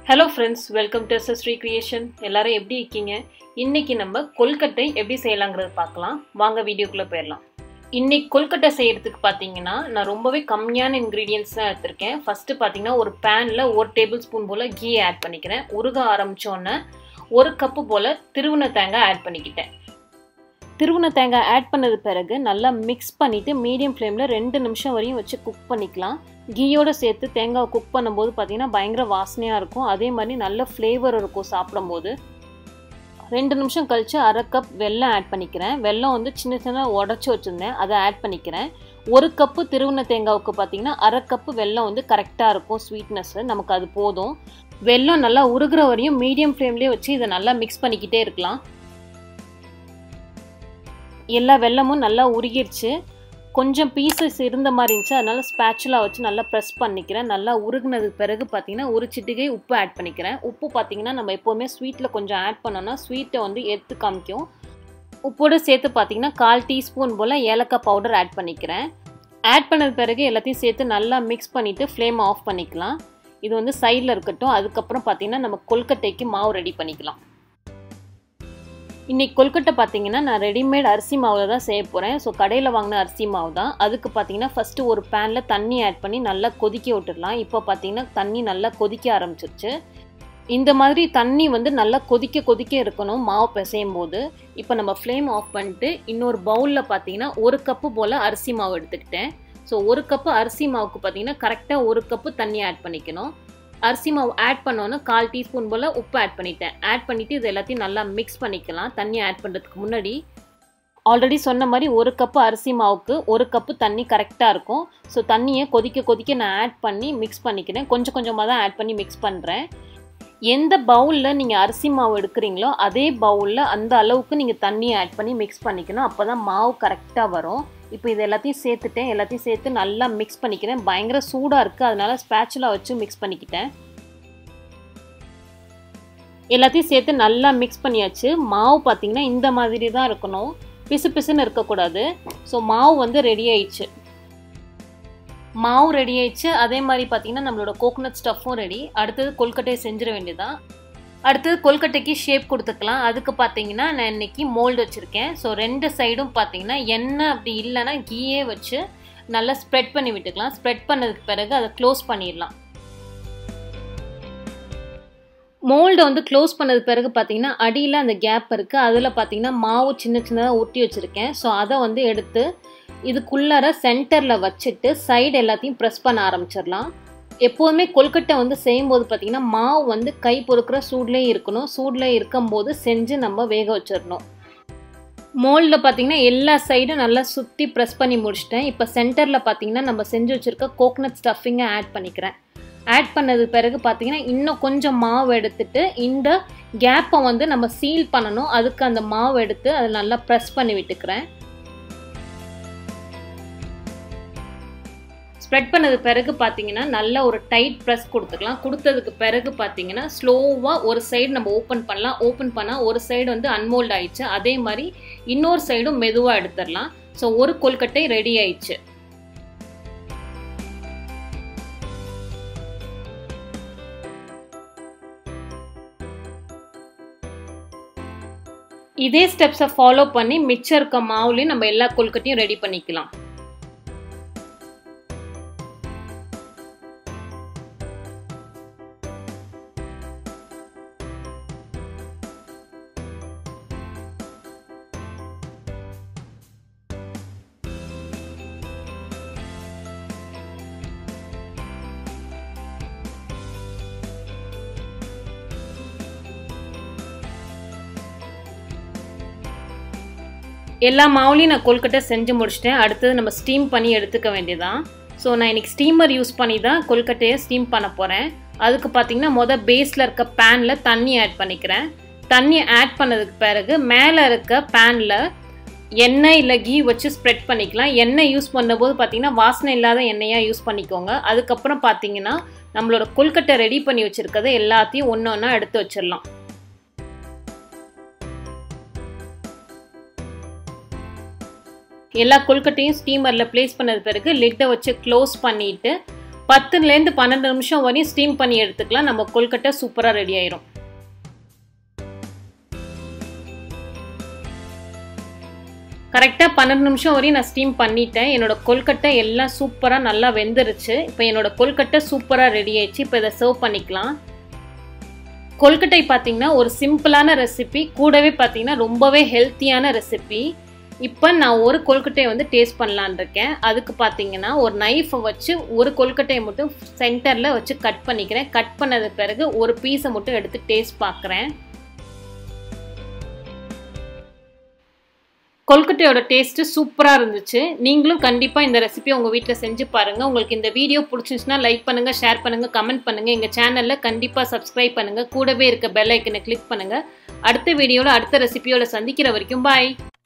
hello friends welcome to Sri creation எல்லாரும் எப்படி இருக்கீங்க இன்னைக்கு நம்ம கொல்கட்டை எப்படி செய்யலாங்கிறது பார்க்கலாம் வாங்க வீடியோக்குள்ளே போயிடலாம் இன்னைக்கு கொல்கட்டை செய்யறதுக்கு பார்த்தீங்கன்னா நான் ரொம்பவே கம்மியான இன்க்ரீடியன்ஸ் தான் எடுத்திருக்கேன் ஃபஸ்ட்டு பார்த்தீங்கன்னா ஒரு பேனில் ஒரு டேபிள் ஸ்பூன் போல் கீ ஆட் பண்ணிக்கிறேன் உருக ஆரம்பித்தோன்னே ஒரு கப்பு போல் திருவுண தேங்காய் ஆட் பண்ணிக்கிட்டேன் திருவுண தேங்காய் ஆட் பண்ணது பிறகு நல்லா மிக்ஸ் பண்ணிவிட்டு மீடியம் ஃப்ளேமில் ரெண்டு நிமிஷம் வரையும் வச்சு குக் பண்ணிக்கலாம் கீயோடு சேர்த்து தேங்காய் குக் பண்ணும்போது பார்த்தீங்கன்னா பயங்கர வாசனையாக இருக்கும் அதே மாதிரி நல்ல ஃப்ளேவர் இருக்கும் சாப்பிடும்போது ரெண்டு நிமிஷம் கழித்து அரை கப் வெல்லம் ஆட் பண்ணிக்கிறேன் வெல்லம் வந்து சின்ன சின்ன உடச்சி வச்சுருந்தேன் அதை ஆட் பண்ணிக்கிறேன் ஒரு கப்பு திருவுண தேங்காவுக்கு பார்த்தீங்கன்னா அரை கப்பு வெல்லம் வந்து கரெக்டாக இருக்கும் ஸ்வீட்னஸ்ஸு நமக்கு அது போதும் வெல்லம் நல்லா உருகிற வரையும் மீடியம் ஃப்ளேம்லேயே வச்சு இதை நல்லா மிக்ஸ் பண்ணிக்கிட்டே இருக்கலாம் எல்லா வெல்லமும் நல்லா உருகிருச்சு கொஞ்சம் பீசஸ் இருந்த மாதிரி இருந்துச்சு அதனால் ஸ்பேச்சுலா வச்சு நல்லா ப்ரெஸ் பண்ணிக்கிறேன் நல்லா உருகுனதுக்கு பிறகு பார்த்தீங்கன்னா ஒரு சிட்டிகை உப்பு ஆட் பண்ணிக்கிறேன் உப்பு பார்த்தீங்கன்னா நம்ம எப்போவுமே ஸ்வீட்டில் கொஞ்சம் ஆட் பண்ணோன்னா ஸ்வீட்டை வந்து எடுத்து காமிக்கும் உப்போடு சேர்த்து பார்த்தீங்கன்னா கால் டீஸ்பூன் போல் ஏலக்காய் பவுடர் ஆட் பண்ணிக்கிறேன் ஆட் பண்ணது பிறகு எல்லாத்தையும் சேர்த்து நல்லா மிக்ஸ் பண்ணிவிட்டு ஃப்ளேம் ஆஃப் பண்ணிக்கலாம் இது வந்து சைடில் இருக்கட்டும் அதுக்கப்புறம் பார்த்தீங்கன்னா நம்ம கொல்கட்டைக்கு மாவு ரெடி பண்ணிக்கலாம் இன்றைக்கி கொல்கட்டை பார்த்தீங்கன்னா நான் ரெடிமேட் அரிசி மாவில் தான் செய்ய போகிறேன் ஸோ கடையில் வாங்கின அரிசி மாவு தான் அதுக்கு பார்த்தீங்கன்னா ஃபஸ்ட்டு ஒரு பேனில் தண்ணி ஆட் பண்ணி நல்லா கொதிக்க விட்டுடலாம் இப்போ பார்த்தீங்கன்னா தண்ணி நல்லா கொதிக்க ஆரம்பிச்சிருச்சு இந்த மாதிரி தண்ணி வந்து நல்லா கொதிக்க கொதிக்க இருக்கணும் மாவு பிசையும் போது இப்போ நம்ம ஃப்ளேம் ஆஃப் பண்ணிட்டு இன்னொரு பவுலில் பார்த்தீங்கன்னா ஒரு கப்பு போல் அரிசி மாவு எடுத்துக்கிட்டேன் ஸோ ஒரு கப்பு அரிசி மாவுக்கு பார்த்தீங்கன்னா கரெக்டாக ஒரு கப்பு தண்ணி ஆட் பண்ணிக்கணும் அரிசி மாவு ஆட் பண்ணோன்னே கால் டீஸ்பூன் போல் உப்பு ஆட் பண்ணிட்டேன் ஆட் பண்ணிவிட்டு இது எல்லாத்தையும் நல்லா மிக்ஸ் பண்ணிக்கலாம் தண்ணி ஆட் பண்ணுறதுக்கு முன்னாடி ஆல்ரெடி சொன்ன மாதிரி ஒரு கப்பு அரிசி மாவுக்கு ஒரு கப்பு தண்ணி கரெக்டாக இருக்கும் ஸோ தண்ணியை கொதிக்க கொதிக்க நான் ஆட் பண்ணி மிக்ஸ் பண்ணிக்கிறேன் கொஞ்சம் கொஞ்சமாக தான் ஆட் பண்ணி மிக்ஸ் பண்ணுறேன் எந்த பவுலில் நீங்கள் அரிசி மாவு எடுக்கிறீங்களோ அதே பவுலில் அந்த அளவுக்கு நீங்கள் தண்ணி ஆட் பண்ணி மிக்ஸ் பண்ணிக்கணும் அப்போ தான் மாவு கரெக்டாக வரும் இப்போ இது எல்லாத்தையும் சேர்த்துட்டேன் எல்லாத்தையும் சேர்த்து நல்லா மிக்ஸ் பண்ணிக்கிறேன் பயங்கர சூடாக இருக்குது அதனால ஸ்பேச்சுலா வச்சு மிக்ஸ் பண்ணிக்கிட்டேன் எல்லாத்தையும் சேர்த்து நல்லா மிக்ஸ் பண்ணியாச்சு மாவு பார்த்தீங்கன்னா இந்த மாதிரி தான் இருக்கணும் பிசு பிசுன்னு இருக்கக்கூடாது ஸோ மாவு வந்து ரெடி ஆயிடுச்சு மாவு ரெடி ஆயிடுச்சு அதே மாதிரி பார்த்தீங்கன்னா நம்மளோட கோகோனட் ஸ்டஃப்பும் ரெடி அடுத்தது கொல்கட்டையை செஞ்சிட வேண்டியதான் அடுத்தது கொல்கட்டைக்கு ஷேப் கொடுத்துக்கலாம் அதுக்கு பார்த்தீங்கன்னா நான் இன்னைக்கு மோல்டு வச்சுருக்கேன் ஸோ ரெண்டு சைடும் பார்த்தீங்கன்னா எண்ணெய் அப்படி இல்லைன்னா கீயே வச்சு நல்லா ஸ்ப்ரெட் பண்ணி விட்டுக்கலாம் ஸ்ப்ரெட் பண்ணதுக்கு பிறகு அதை க்ளோஸ் பண்ணிடலாம் மோல்டை வந்து க்ளோஸ் பண்ணது பிறகு பார்த்தீங்கன்னா அடியில் அந்த கேப் இருக்குது அதில் பார்த்தீங்கன்னா மாவு சின்ன சின்னதாக ஒட்டி வச்சுருக்கேன் ஸோ அதை வந்து எடுத்து இதுக்குள்ளார சென்டரில் வச்சுட்டு சைடு எல்லாத்தையும் ப்ரெஸ் பண்ண ஆரம்பிச்சிடலாம் எப்போதுமே கொல்கட்டை வந்து செய்யும்போது பார்த்திங்கன்னா மாவு வந்து கை பொறுக்கிற சூட்லேயே இருக்கணும் சூடில் இருக்கும்போது செஞ்சு நம்ம வேக வச்சிடணும் மோல்டில் பார்த்தீங்கன்னா எல்லா சைடும் நல்லா சுற்றி ப்ரெஸ் பண்ணி முடிச்சிட்டேன் இப்போ சென்டரில் பார்த்தீங்கன்னா நம்ம செஞ்சு வச்சுருக்க கோகனட் ஸ்டஃபிங்கை ஆட் பண்ணிக்கிறேன் ஆட் பண்ணது பிறகு பார்த்தீங்கன்னா இன்னும் கொஞ்சம் மாவு எடுத்துட்டு இந்த கேப்பை வந்து நம்ம சீல் பண்ணணும் அதுக்கு அந்த மாவு எடுத்து அதை நல்லா ப்ரெஸ் பண்ணி விட்டுக்கிறேன் ஸ்ப்ரெட் பண்ணது பிறகு பார்த்தீங்கன்னா நல்ல ஒரு டைட் ப்ரெஸ் கொடுத்துக்கலாம் கொடுத்ததுக்கு பிறகு பார்த்தீங்கன்னா ஸ்லோவாக ஒரு சைடு நம்ம ஓப்பன் பண்ணலாம் ஓப்பன் பண்ணால் ஒரு சைடு வந்து அன்மோல்ட் ஆயிடுச்சு அதே மாதிரி இன்னொரு சைடும் மெதுவாக எடுத்துடலாம் ஸோ ஒரு கொல்கட்டை ரெடி ஆயிடுச்சு இதே ஸ்டெப்ஸை ஃபாலோ பண்ணி மிச்சம் இருக்க மாவுலையும் நம்ம எல்லா கொல்கட்டையும் ரெடி பண்ணிக்கலாம் எல்லா மாவுலையும் நான் கொல்கட்டை செஞ்சு முடிச்சிட்டேன் அடுத்தது நம்ம ஸ்டீம் பண்ணி எடுத்துக்க வேண்டியதான் ஸோ நான் இன்றைக்கி ஸ்டீமர் யூஸ் பண்ணி தான் கொல்கட்டையை ஸ்டீம் பண்ண போகிறேன் அதுக்கு பார்த்தீங்கன்னா மொதல் பேஸில் இருக்க பேனில் தண்ணி ஆட் பண்ணிக்கிறேன் தண்ணி ஆட் பண்ணதுக்கு பிறகு மேலே இருக்க பேனில் எண்ணெய் இல்லை கீ வச்சு ஸ்ப்ரெட் பண்ணிக்கலாம் எண்ணெய் யூஸ் பண்ணும்போது பார்த்தீங்கன்னா வாசனை இல்லாத எண்ணெயாக யூஸ் பண்ணிக்கோங்க அதுக்கப்புறம் பார்த்தீங்கன்னா நம்மளோட கொல்கட்டை ரெடி பண்ணி வச்சுருக்கதை எல்லாத்தையும் ஒன்று ஒன்றா எடுத்து வச்சிடலாம் எல்லா கொல்கட்டையும் ஸ்டீமரில் ப்ளேஸ் பண்ணது பிறகு லிட்டை வச்சு க்ளோஸ் பண்ணிவிட்டு பத்துலேருந்து பன்னெண்டு நிமிஷம் வரையும் ஸ்டீம் பண்ணி எடுத்துக்கலாம் நம்ம கொல்கட்டை சூப்பராக ரெடி ஆயிரும் கரெக்டாக பன்னெண்டு நிமிஷம் வரையும் நான் ஸ்டீம் பண்ணிட்டேன் என்னோட கொல்கட்டை எல்லாம் சூப்பராக நல்லா வெந்துருச்சு இப்போ என்னோட கொல்கட்டை சூப்பராக ரெடி ஆயிடுச்சு இப்போ இதை சர்வ் பண்ணிக்கலாம் கொல்கட்டை பார்த்தீங்கன்னா ஒரு சிம்பிளான ரெசிபி கூடவே பார்த்தீங்கன்னா ரொம்பவே ஹெல்த்தியான ரெசிபி இப்போ நான் ஒரு கொல்கட்டையை வந்து டேஸ்ட் பண்ணலான் இருக்கேன் அதுக்கு பார்த்தீங்கன்னா ஒரு நைஃபை வச்சு ஒரு கொல்கட்டையை மட்டும் சென்டரில் வச்சு கட் பண்ணிக்கிறேன் கட் பண்ணது பிறகு ஒரு பீஸை மட்டும் எடுத்து டேஸ்ட் பார்க்குறேன் கொல்கட்டையோட டேஸ்ட்டு சூப்பராக இருந்துச்சு நீங்களும் கண்டிப்பாக இந்த ரெசிபி உங்கள் வீட்டில் செஞ்சு பாருங்கள் உங்களுக்கு இந்த வீடியோ பிடிச்சிருந்துச்சுன்னா லைக் பண்ணுங்கள் ஷேர் பண்ணுங்கள் கமெண்ட் பண்ணுங்கள் எங்கள் சேனலில் கண்டிப்பாக சப்ஸ்கிரைப் பண்ணுங்கள் கூடவே இருக்க பெல் ஐக்கனை கிளிக் பண்ணுங்கள் அடுத்த வீடியோவில் அடுத்த ரெசிபியோட சந்திக்கிற வரைக்கும் பாய்